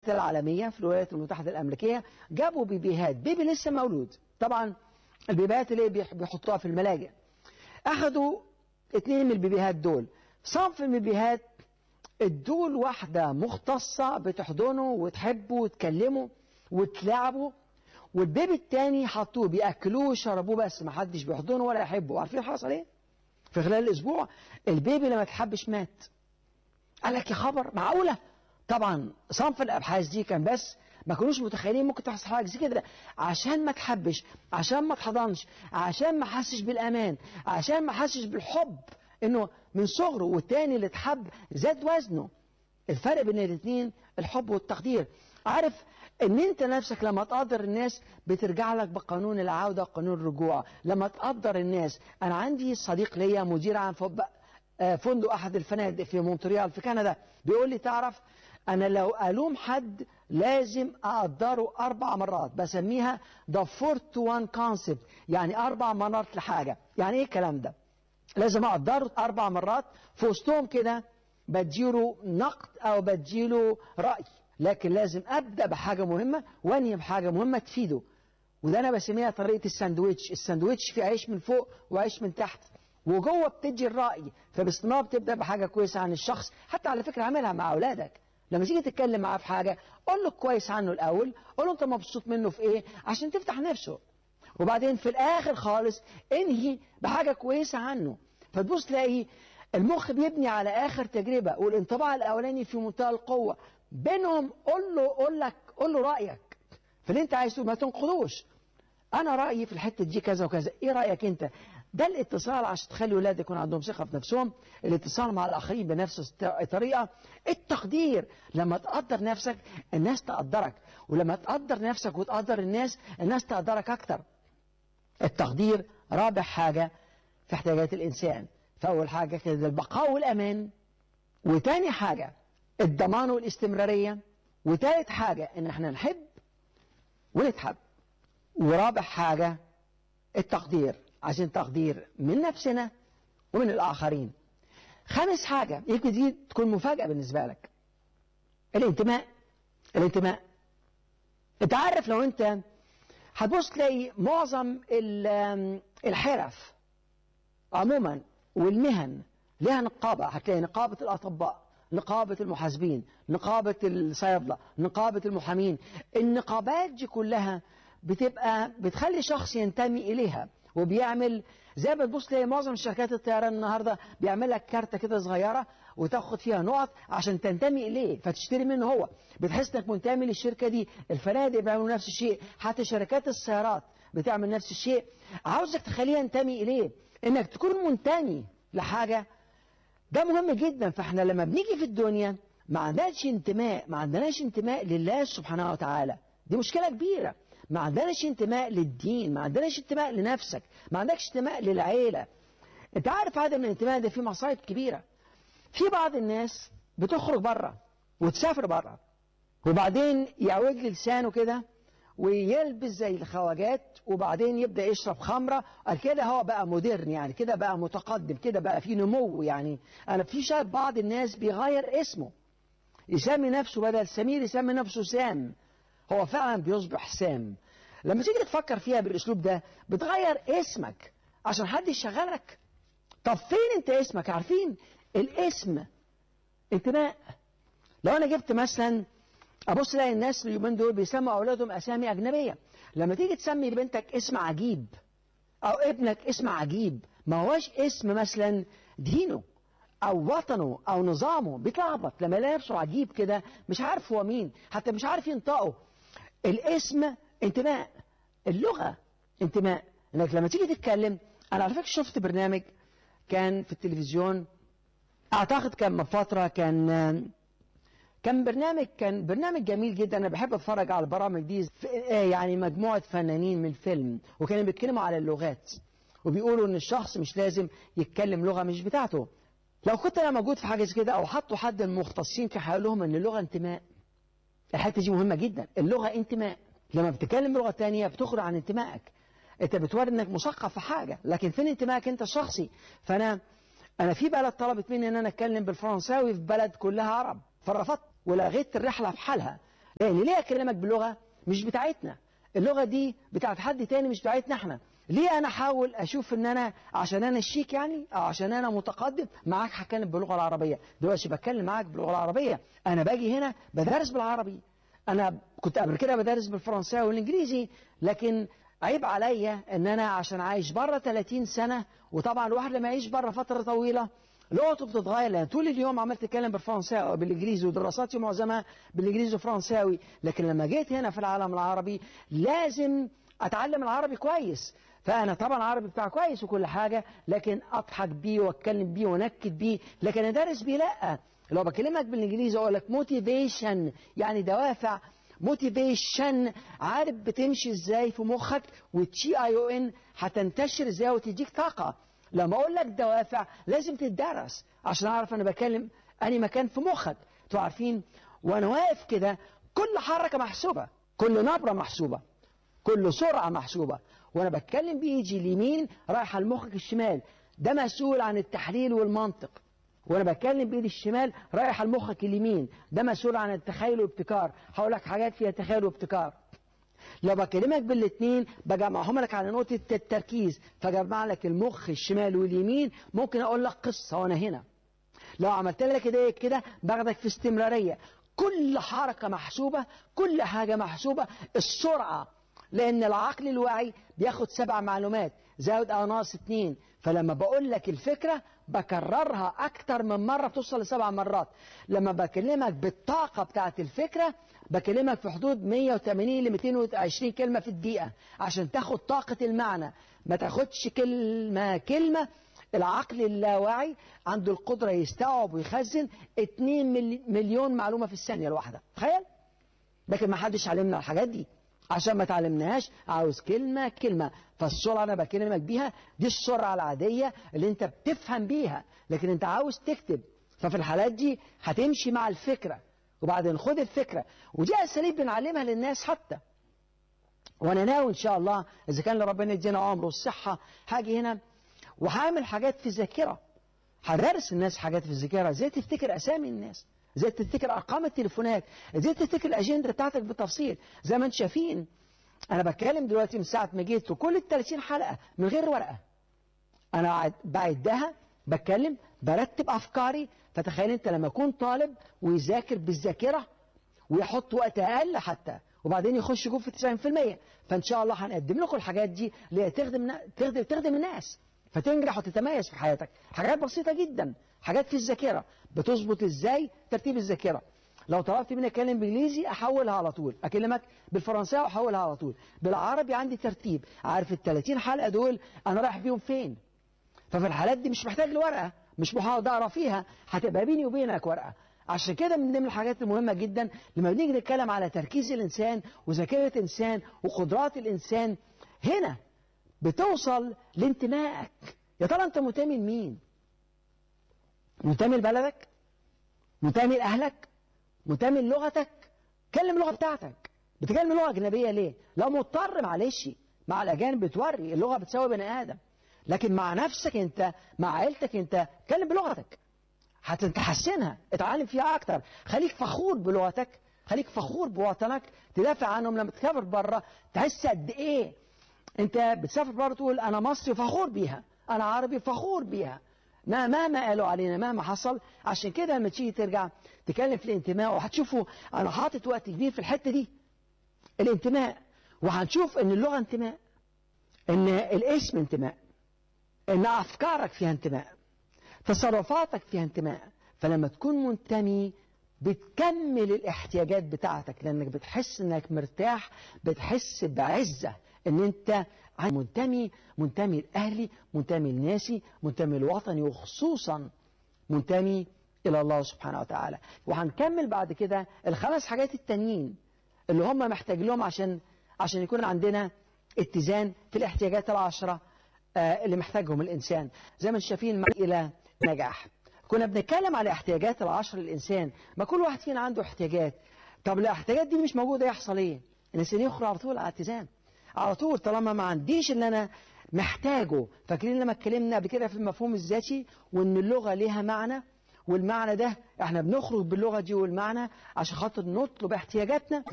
الثالثة العالمية في الولايات المتحدة الأمريكية جابوا بيبيهات بيبي لسه مولود طبعا البيبيهات اللي بيح- بيحطوها في الملاجئ أخذوا اتنين من البيبيهات دول صنف من البيبيهات ادوا له واحدة مختصة بتحضنه وتحبه وتكلمه وتلعبه والبيبي التاني حطوه بياكلوه ويشربوه بس ما حدش بيحضنه ولا يحبه عارفين حصل ايه؟ في خلال الاسبوع البيبي لما تحبش مات قال لك يا خبر معقوله؟ طبعا صنف الابحاث دي كان بس ما كانوش متخيلين ممكن تحصل حاجه زي كده عشان ما تحبش عشان ما تحضنش عشان ما حسش بالامان عشان ما حسش بالحب انه من صغره والتاني اللي اتحب زاد وزنه الفرق بين الاثنين الحب والتقدير عارف ان انت نفسك لما تقدر الناس بترجع لك بقانون العوده وقانون الرجوع لما تقدر الناس انا عندي صديق ليا مدير عام فوق- آه، فندق احد الفنادق في مونتريال في كندا بيقول لي تعرف انا لو الوم حد لازم اقدره اربع مرات بسميها the four to one concept يعني اربع مرات لحاجه يعني ايه الكلام ده لازم اقدره اربع مرات في وسطهم كده بديله نقد او بديله راي لكن لازم ابدا بحاجه مهمه وانهي بحاجه مهمه تفيده وده انا بسميها طريقه الساندويتش الساندويتش فيه عيش من فوق وعيش من تحت وجوه بتدي الراي فباستمرار بتبدا بحاجه كويسه عن الشخص حتى على فكره اعملها مع اولادك لما تيجي تتكلم معاه في حاجه قول له كويس عنه الاول قول له انت مبسوط منه في ايه عشان تفتح نفسه وبعدين في الاخر خالص انهي بحاجه كويسه عنه فتبص تلاقي المخ بيبني على اخر تجربه والانطباع الاولاني في منتهى القوه بينهم قول له قول لك قول له رايك في اللي انت عايز تقول ما تنقضوش انا رايي في الحته دي كذا وكذا ايه رايك انت ده الاتصال عشان تخلي ولادك يكون عندهم ثقه في نفسهم الاتصال مع الاخرين بنفس الطريقه التقدير لما تقدر نفسك الناس تقدرك ولما تقدر نفسك وتقدر الناس الناس تقدرك اكتر التقدير رابع حاجه في احتياجات الانسان فاول حاجه كده البقاء والامان وتاني حاجه الضمان والاستمراريه وتالت حاجه ان احنا نحب ونتحب ورابع حاجه التقدير عشان تقدير من نفسنا ومن الآخرين خامس حاجة يمكن دي تكون مفاجأة بالنسبة لك الانتماء الانتماء انت عارف لو انت هتبص تلاقي معظم ال- الحرف عموما والمهن لها نقابة هتلاقي نقابة الأطباء نقابة المحاسبين نقابة الصيادلة نقابة المحامين النقابات دي كلها بتبقى بتخلي شخص ينتمي إليها وبيعمل زي ما تبص تلاقي معظم شركات الطيران النهارده بيعمل لك كارته كده صغيره وتاخد فيها نقط عشان تنتمي اليه فتشتري منه هو بتحس انك منتمي للشركه دي الفنادق بيعملوا نفس الشيء حتى شركات السيارات بتعمل نفس الشيء عاوزك تخليه ينتمي اليه انك تكون منتمي لحاجه ده مهم جدا فاحنا لما بنيجي في الدنيا ما عندناش انتماء ما عندناش انتماء لله سبحانه وتعالى دي مشكله كبيره ما عندناش انتماء للدين ما عندناش انتماء لنفسك ما عندكش انتماء للعيلة انت عارف عدم الانتماء ده فيه مصايب كبيرة في بعض الناس بتخرج بره وتسافر بره وبعدين يعوج لي لسانه كده ويلبس زي الخواجات وبعدين يبدا يشرب خمره قال كده هو بقى مودرن يعني كده بقى متقدم كده بقى في نمو يعني انا في شايف بعض الناس بيغير اسمه يسمي نفسه بدل سمير يسمي نفسه سام هو فعلا بيصبح سام لما تيجي تفكر فيها بالاسلوب ده بتغير اسمك عشان حد يشغلك طب فين انت اسمك عارفين الاسم انتماء لو انا جبت مثلا ابص الاقي الناس اليومين دول بيسموا اولادهم اسامي اجنبيه لما تيجي تسمي بنتك اسم عجيب او ابنك اسم عجيب ما هوش اسم مثلا دينه او وطنه او نظامه بيتلخبط لما يلاقي نفسه عجيب كده مش عارف هو مين حتى مش عارف ينطقه الاسم انتماء اللغه انتماء انك لما تيجي تتكلم انا على فكره شفت برنامج كان في التلفزيون اعتقد كان من فتره كان كان برنامج كان برنامج جميل جدا انا بحب اتفرج على البرامج دي يعني مجموعه فنانين من فيلم وكانوا بيتكلموا على اللغات وبيقولوا ان الشخص مش لازم يتكلم لغه مش بتاعته لو كنت انا موجود في حاجه زي كده او حطوا حد من المختصين كان هيقول لهم ان اللغه انتماء الحته دي مهمه جدا اللغه انتماء لما بتتكلم لغه تانية بتخرج عن انتمائك انت بتوري انك مثقف في حاجه لكن فين انتمائك انت الشخصي فانا انا في بلد طلبت مني ان انا اتكلم بالفرنساوي في بلد كلها عرب فرفضت ولغيت الرحله في حالها لان ليه اكلمك بلغه مش بتاعتنا اللغه دي بتاعت حد تاني مش بتاعتنا احنا ليه انا احاول اشوف ان انا عشان انا الشيك يعني او عشان انا متقدم معاك هتكلم باللغه العربيه دلوقتي بتكلم معاك باللغه العربيه انا باجي هنا بدرس بالعربي انا كنت قبل كده بدرس بالفرنساوي والانجليزي لكن عيب عليا ان انا عشان عايش بره 30 سنه وطبعا الواحد لما يعيش بره فتره طويله لغته بتتغير لان طول اليوم عمال اتكلم بالفرنساوي بالانجليزي ودراساتي معظمها بالانجليزي والفرنساوي لكن لما جيت هنا في العالم العربي لازم اتعلم العربي كويس فانا طبعا العربي بتاعي كويس وكل حاجه لكن اضحك بيه واتكلم بيه وانكد بيه لكن ادرس بيه لا لو بكلمك بالانجليزي اقول لك موتيفيشن يعني دوافع موتيفيشن عارف بتمشي ازاي في مخك والتي اي او ان هتنتشر ازاي وتديك طاقه لما اقول لك دوافع لازم تدرس عشان اعرف انا بكلم اني مكان في مخك انتوا عارفين وانا واقف كده كل حركه محسوبه كل نبره محسوبه كل سرعه محسوبه وانا بتكلم بايدي اليمين رايحه لمخك الشمال ده مسؤول عن التحليل والمنطق وانا بتكلم بايدي الشمال رايح لمخك اليمين ده مسؤول عن التخيل والابتكار هقول لك حاجات فيها تخيل وابتكار لو بكلمك بالاثنين بجمعهم لك على نقطة التركيز فجمع لك المخ الشمال واليمين ممكن اقول لك قصة وانا هنا لو عملت لك كده كده باخدك في استمرارية كل حركة محسوبة كل حاجة محسوبة السرعة لأن العقل الواعي بياخد سبع معلومات زائد أو ناقص اتنين فلما بقول لك الفكرة بكررها أكتر من مرة بتوصل لسبع مرات لما بكلمك بالطاقة بتاعت الفكرة بكلمك في حدود 180 ل 220 كلمة في الدقيقة عشان تاخد طاقة المعنى ما تاخدش كلمة كلمة العقل اللاواعي عنده القدرة يستوعب ويخزن 2 مليون معلومة في الثانية الواحدة تخيل لكن ما حدش علمنا الحاجات دي عشان ما تعلمناهاش عاوز كلمة كلمة فالسرعة أنا بكلمك بيها دي السرعة العادية اللي أنت بتفهم بيها لكن أنت عاوز تكتب ففي الحالات دي هتمشي مع الفكرة وبعدين خد الفكرة ودي أساليب بنعلمها للناس حتى وأنا ناوي إن شاء الله إذا كان ربنا يدينا عمر والصحة هاجي هنا وهعمل حاجات في الذاكرة هدرس الناس حاجات في الذاكرة ازاي تفتكر أسامي الناس ازاي تفتكر ارقام التليفونات ازاي تفتكر الاجنده بتاعتك بالتفصيل زي ما انتم شايفين انا بتكلم دلوقتي من ساعه ما جيت وكل ال 30 حلقه من غير ورقه انا بعدها بتكلم برتب افكاري فتخيل انت لما يكون طالب ويذاكر بالذاكره ويحط وقت اقل حتى وبعدين يخش جوه في 90% فان شاء الله هنقدم لكم الحاجات دي اللي تخدم تخدم تخدم الناس فتنجح وتتميز في حياتك حاجات بسيطه جدا حاجات في الذاكره بتظبط ازاي ترتيب الذاكره لو طلبت مني اتكلم بالانجليزي احولها على طول اكلمك بالفرنساوي احولها على طول بالعربي عندي ترتيب عارف ال 30 حلقه دول انا رايح بيهم فين ففي الحالات دي مش محتاج لورقه مش هقعد اقرا فيها هتبقى بيني وبينك ورقه عشان كده من ضمن الحاجات المهمه جدا لما بنيجي نتكلم على تركيز الانسان وذاكره الانسان وقدرات الانسان هنا بتوصل لانتمائك يا ترى انت منتمي لمين منتمي لبلدك منتمي لأهلك منتمي للغتك كلم اللغة بتاعتك بتكلم لغة أجنبية ليه لو مضطر معلش مع الأجانب بتوري اللغة بتساوي بني آدم لكن مع نفسك أنت مع عيلتك أنت كلم بلغتك هتحسنها اتعلم فيها أكتر خليك فخور بلغتك خليك فخور بوطنك تدافع عنهم لما تسافر بره تحس قد إيه أنت بتسافر بره تقول أنا مصري فخور بيها أنا عربي فخور بيها ما مهما قالوا علينا مهما حصل عشان كده لما تيجي ترجع تكلم في الانتماء وهتشوفوا انا حاطط وقت كبير في الحته دي الانتماء وهنشوف ان اللغه انتماء ان الاسم انتماء ان افكارك فيها انتماء تصرفاتك فيها انتماء فلما تكون منتمي بتكمل الاحتياجات بتاعتك لانك بتحس انك مرتاح بتحس بعزه ان انت منتمي منتمي لأهلي منتمي لناسي منتمي لوطني وخصوصا منتمي إلى الله سبحانه وتعالى وهنكمل بعد كده الخمس حاجات التانيين اللي هم محتاج لهم عشان عشان يكون عندنا اتزان في الاحتياجات العشرة اللي محتاجهم الإنسان زي ما شايفين إلى نجاح كنا بنتكلم على احتياجات العشر للإنسان ما كل واحد فينا عنده احتياجات طب الاحتياجات دي مش موجودة يحصل ايه الإنسان يخرج على طول على اتزان على طول طالما ما عنديش اللي انا محتاجه فاكرين لما اتكلمنا قبل كده في المفهوم الذاتي وان اللغه ليها معنى والمعنى ده احنا بنخرج باللغة دي والمعنى عشان خاطر نطلب احتياجاتنا